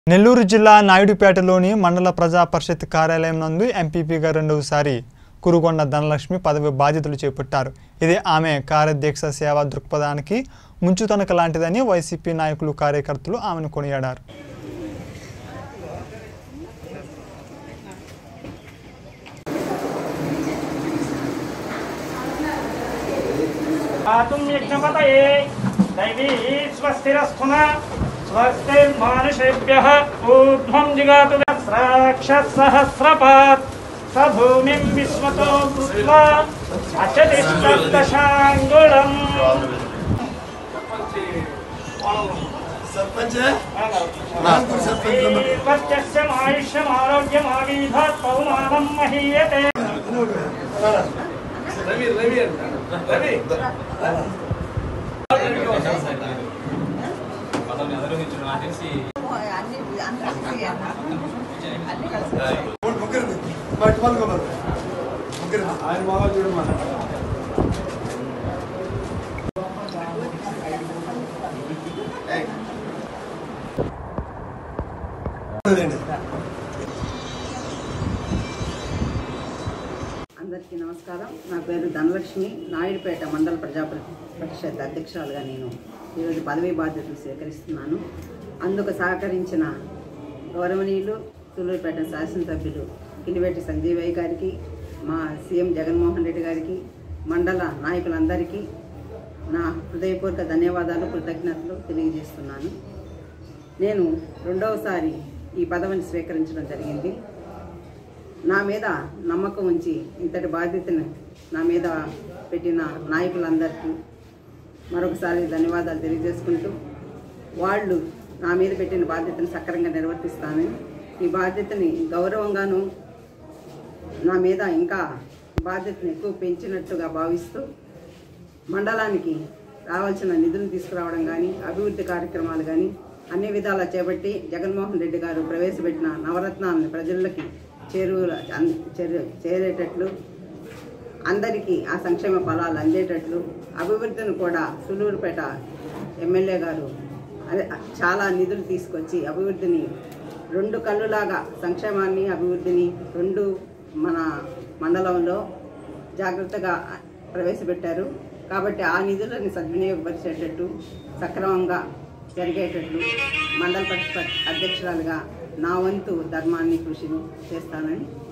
నెల్లూరు జిల్లా నాయుడుపేటలోని మండల ప్రజా పరిషత్ కార్యాలయం నందు ఎంపీపీగా రెండవసారి కురుగొండ ధనలక్ష్మి పదవి బాధ్యతలు చేపట్టారు ఇది ఆమె కార్యదీక్ష సేవా దృక్పథానికి ముంచుతనక లాంటిదని వైసీపీ నాయకులు కార్యకర్తలు ఆమెను కొనియాడారు पातुं यज्ञपतये दैवी स्वस्तिरस्थुना स्वस्तिर्मानुषेभ्यः ऊर्ध्वं जिगातु सहस्रपात् स भूमिं विश्वतो कृत्वा अचतिष्ठदशाङ्गुलम् सरपंच है नागपुर सरपंच नंबर पत्यस्यम् आयुष्यमारोग्यमावीधात् पौमानं महीयते ముగ్గురు బయట పలుకోమరు ముగ్గురు ఆయన బాగా చూడమని అందరికీ నమస్కారం నా పేరు ధనలక్ష్మి నాయుడుపేట మండల ప్రజా పరిషత్ అధ్యక్షురాలుగా నేను ఈరోజు పదవీ బాధ్యతలు స్వీకరిస్తున్నాను అందుకు సహకరించిన గౌరవనీయులు తులూరుపేట శాసనసభ్యులు కిలివేటి సంజీవయ్య గారికి మా సీఎం జగన్మోహన్ రెడ్డి గారికి మండల నాయకులందరికీ నా హృదయపూర్వక ధన్యవాదాలు కృతజ్ఞతలు తెలియజేస్తున్నాను నేను రెండవసారి ఈ పదవిని స్వీకరించడం జరిగింది నా మీద నమ్మకం ఉంచి ఇంతటి బాధ్యతను నా మీద పెట్టిన నాయకులందరికీ మరొకసారి ధన్యవాదాలు తెలియజేసుకుంటూ వాళ్ళు నా మీద పెట్టిన బాధ్యతను సక్రమంగా నిర్వర్తిస్తాను ఈ బాధ్యతని గౌరవంగాను నా మీద ఇంకా బాధ్యతను ఎక్కువ పెంచినట్టుగా భావిస్తూ మండలానికి రావాల్సిన నిధులు తీసుకురావడం కానీ అభివృద్ధి కార్యక్రమాలు కానీ అన్ని విధాలా చేపట్టి జగన్మోహన్ రెడ్డి గారు ప్రవేశపెట్టిన నవరత్నాలను ప్రజలకి చేరువ అన్- చేరు- చేరేటట్లు అందరికీ ఆ సంక్షేమ ఫలాలు అందేటట్లు అభివృద్ధిని కూడా సులూరుపేట ఎమ్మెల్యే గారు అదే చాలా నిధులు తీసుకొచ్చి అభివృద్ధిని రెండు కళ్ళులాగా సంక్షేమాన్ని అభివృద్ధిని రెండు మన మండలంలో జాగ్రత్తగా ప్రవేశపెట్టారు కాబట్టి ఆ నిధులను సద్వినియోగపరిచేటట్టు సక్రమంగా జరిగేటట్లు మండల పరిషత్ అధ్యక్షురాలుగా నా వంతు ధర్మాన్ని కృషిని చేస్తానని